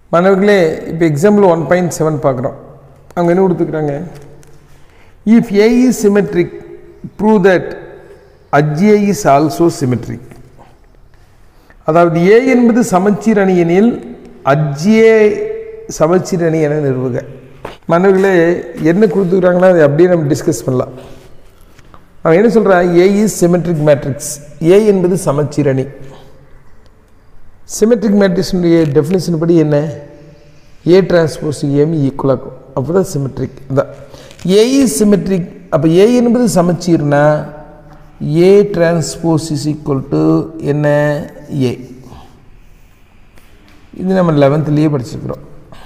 மாணவர்களே இப்போ example one point seven பார்க்குறோம் அவங்க என்ன கொடுத்துக்கிறாங்க if A is symmetric prove that adj A is also symmetric அதாவது ஏ என்பது சமச்சீர் அணி எனில் அஜ்ஏ சமச்சீர் அணி என நிறுவுக மாணவர்களே என்ன கொடுத்துக்கிறாங்கன்னா அதை அப்படியே நம்ம டிஸ்கஸ் பண்ணலாம் அவன் என்ன சொல்கிறான் A is symmetric matrix A என்பது சமச்சீர் அணி சிமெட்ரிக் மேட்ரிக்ஸுடைய டெஃபினேஷன் படி என்ன ஏ டிரான்ஸ்போஸ் ஏம் ஈக்குவலாகும் அப்போ தான் சிமெட்ரிக் அதான் ஏ இஸ் சிமெட்ரிக் அப்போ ஏ என்பது சமச்சீர்னா A transpose is equal to என்ன ஏ இது நம்ம லெவன்த்துலேயே படிச்சிருக்கிறோம்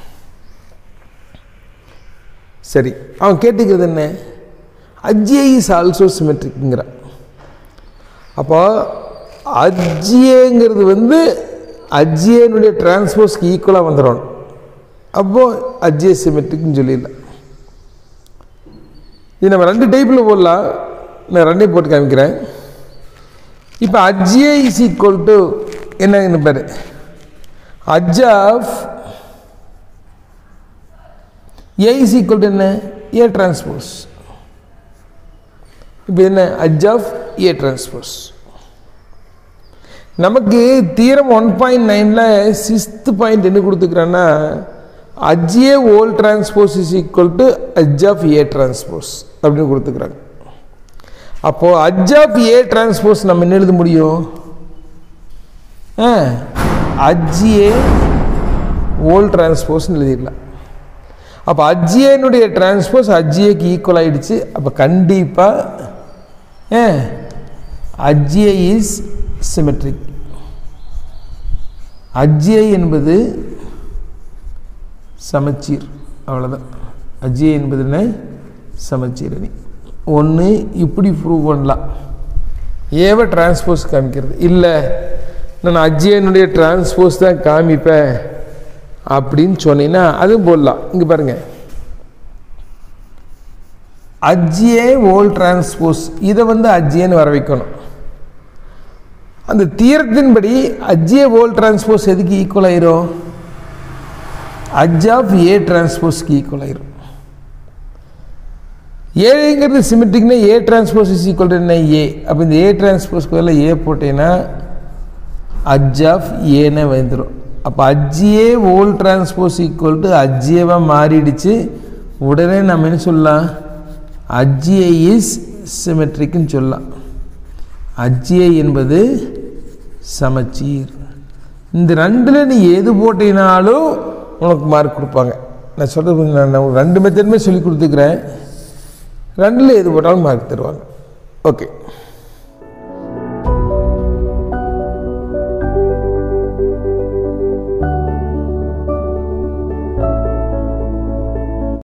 சரி அவன் கேட்டுக்கிறது என்ன அஜ்ஏ இஸ் ஆல்சோ சிமெட்ரிக்ங்கிறான் அப்போ அஜ்ஏங்கிறது வந்து அஜ்ஏனுடைய டிரான்ஸ்போஸ்க்கு ஈக்குவலாக வந்துடணும் அப்போது அஜ்ஏ சிமெட்ரிக்னு சொல்லிடலாம் இது நம்ம ரெண்டு டைப்பில் போடலாம் நான் ரெண்டையும் போட்டு காமிக்கிறேன் இப்போ அஜ்ஏ இஸ் ஈக்குவல் டு என்னன்னு பாரு adj of A is equal to என்ன ஏ டிரான்ஸ்போஸ் இப்போ என்ன அஜ் ஆஃப் ஏ டிரான்ஸ்போஸ் நமக்கு தீரம் ஒன் பாயிண்ட் நைனில் சிக்ஸ்த்து பாயிண்ட் என்ன கொடுத்துக்கிறேன்னா adj A whole transpose is equal to adj of A transpose அப்படின்னு கொடுத்துக்கிறாங்க அப்போது அஜ் ஆஃப் ஏ டிரான்ஸ்போஸ் நம்ம என்ன எழுத முடியும் அஜ்ஏ ஓல் டிரான்ஸ்போஸ்னு எழுதிடலாம் அப்போ அஜ்ஏனுடைய டிரான்ஸ்போஸ் அஜ்ஏக்கு ஈக்குவல் ஆகிடுச்சு அப்போ கண்டிப்பாக அஜ்ஏ இஸ் சிமெட்ரிக் அஜ்ஏ என்பது சமச்சீர் அவ்வளோதான் அஜ்ஏ என்பது என்ன சமச்சீர் அணி ஒன்று இப்படி ப்ரூவ் பண்ணலாம் ஏவ டிரான்ஸ்போஸ் காமிக்கிறது இல்லை நான் அஜ்ஏனுடைய டிரான்ஸ்போஸ் தான் காமிப்பேன் அப்படின்னு சொன்னீங்கன்னா அதுவும் போடலாம் இங்கே பாருங்கள் அஜ்ஏ ஓல் டிரான்ஸ்போஸ் இதை வந்து அஜ்ஏன்னு வர வைக்கணும் அந்த தீரத்தின்படி அஜ்ஏ ஓல் டிரான்ஸ்போஸ் எதுக்கு ஈக்குவல் ஆயிரும் அஜ் ஆஃப் ஏ டிரான்ஸ்போஸ்க்கு ஈக்குவல் ஆயிரும் ஏங்கிறது சிமெட்ரிக்னா A transpose is equal to என்ன ஏ அப்போ இந்த ஏ டிரான்ஸ்போஸ்க்கு பதில் ஏ போட்டீங்கன்னா அஜ் ஆஃப் ஏன்னு வந்துடும் அப்போ adj A whole transpose equal to அஜ்ஏவாக மாறிடுச்சு உடனே நம்ம என்ன சொல்லலாம் அஜ்ஏ இஸ் சிமெட்ரிக்னு சொல்லலாம் அஜ்ஏ என்பது சமச்சீர் இந்த ரெண்டில் நீ எது போட்டினாலும் உனக்கு மார்க் கொடுப்பாங்க நான் சொல்கிறது நான் ரெண்டு மெத்தடுமே சொல்லி கொடுத்துக்கிறேன் ரெண்டில் எது போட்டாலும் மார்க் தருவாங்க ஓகே